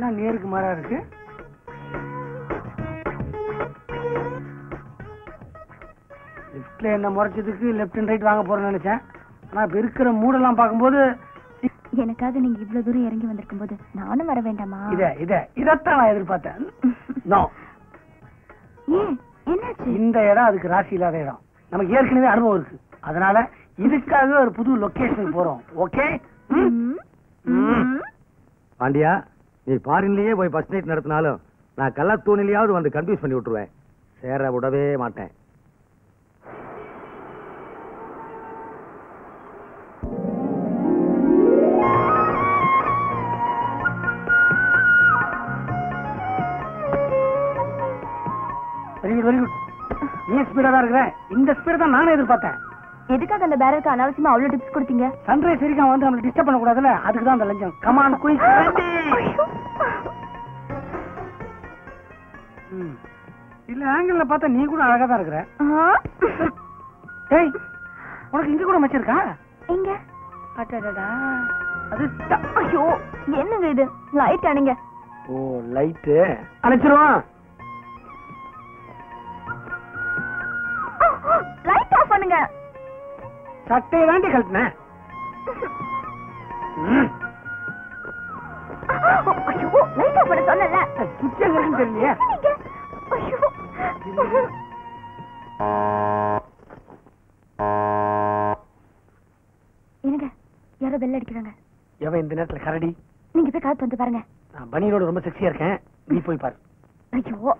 என்ன நேருக்கு மாறா இருக்கு லிஃப்ட்ல என்ன முறைச்சதுக்கு லெஃப்ட் அண்ட் ரைட் வாங்க போறேன்னு நினைச்சேன் ஆனா இப்ப இருக்கிற மூடெல்லாம் பார்க்கும்போது எனக்காக நீங்க இவ்வளவு தூரம் இறங்கி வந்திருக்கும் போது நானும் வர வேண்டாமா இத இத இதத்தான் நான் எதிர்பார்த்தேன் நோ ஏன் என்னாச்சு இந்த இடம் அதுக்கு ராசி இல்லாத இடம் நமக்கு ஏற்கனவே அனுபவம் இருக்கு அதனால இதுக்காக ஒரு புது லொகேஷனுக்கு போறோம் ஓகே ம். ம். பாண்டியா நீ ஃபாரின்லயே போய் ஃபர்ஸ்ட் நைட் நடத்தினாலும் நான் கள்ளத்தூணிலையாவது வந்து கன்ஃபியூஸ் பண்ணி விட்டுருவேன் சேர விடவே மாட்டேன் வெரி குட் வெரி குட் நீ ஸ்பீடா தான் இருக்கிற இந்த ஸ்பீட தான் நானே எதிர்பார்த்தேன் எதுக்காக அந்த பேரருக்கு அனாவசியமா அவ்வளவு டிப்ஸ் கொடுத்தீங்க சன்ரைஸ் வரைக்கும் வந்து நம்மள டிஸ்டர்ப் பண்ண கூடாதுல அதுக்கு தான் அந்த லஞ்சம் கமான் குயிக் இல்ல ஆங்கிள் பார்த்தா நீ கூட அழகா தான் இருக்கிற ஆ? ஏய் உனக்கு இங்க கூட மச்சிருக்கா எங்க அடடடா அது த- ஐயோ என்னங்க இது லைட் அணுங்க ஓ லைட்டு அணைச்சிருவான் லைட் ஆஃப் பண்ணுங்க சட்டையை தாண்டி கழட்டினேன் ம். ஐயோ லைட் ஆஃப் பண்ண சொன்னல சுவிட்ச் எங்க இருக்குன்னு தெரியலையே ஐயோ என்னங்க யாரோ பெல் அடிக்கிறாங்க எவன் இந்த நேரத்துல கரடி நீங்க போய் காத்து வந்து பாருங்க நான் பனியனோட ரொம்ப செக்ஸியா இருக்கேன் நீ போய் பாரு ஐயோ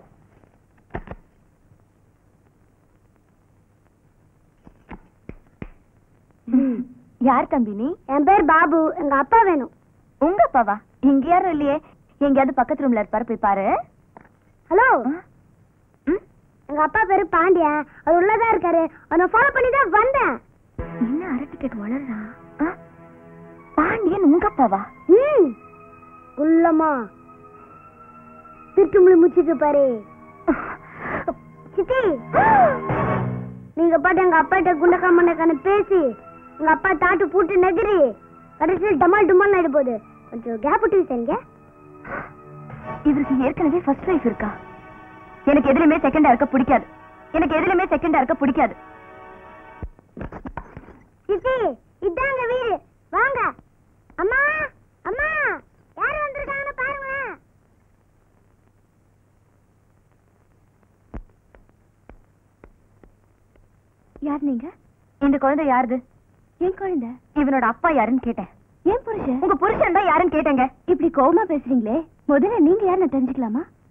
யார் தம்பி நீ என் பேர் பாபு எங்க அப்பா வேணும் உங்க அப்பாவா இங்க யாரும் இல்லையே எங்கேயாவது பக்கத்து ரூம்ல இருப்பாரு போய் பாரு ஹலோ ஆ? ம்? எங்க அப்பா பேரு பாண்டியன் அவர் உள்ளதா இருக்காரு அவனை ஃபாலோ பண்ணி தான் வந்தேன் என்ன அரை டிக்கெட் வளர்றான் ஆ? பாண்டியன் உங்க அப்பாவா ம் உள்ளமா திருட்டுமுழி முச்சிட்டு பாரு சித்தி நீங்க பாட்டு எங்க அப்பாட்ட குண்டக்கா மண்டக்கான பேசி எங்க அப்பா தாட்டு பூட்டு நெகிரி கடைசியில் டமால் டுமால் ஆயிடு போகுது கொஞ்சம் கேப் விட்டு சரிங்க இவருக்கு ஏற்கனவே ஃபர்ஸ்ட் லைஃப் இருக்கா எனக்கு எதுலயுமே செகண்டா இருக்க பிடிக்காது எனக்கு எதுலயுமே செகண்டா இருக்க பிடிக்காது சித்தி இதாங்க வீடு வாங்க அம்மா அம்மா யார் வந்திருக்காங்கன்னு பாருங்களேன் யார் நீங்க இந்த குழந்தை யாருது என் குழந்தை இவனோட அப்பா யாருன்னு கேட்டேன் ஏன் புருஷன் உங்க புருஷன் தான் யாருன்னு கேட்டேங்க இப்படி கோவமா பேசுறீங்களே முதல்ல நீங்க யாருன்னு தெரிஞ்சுக்கலாமா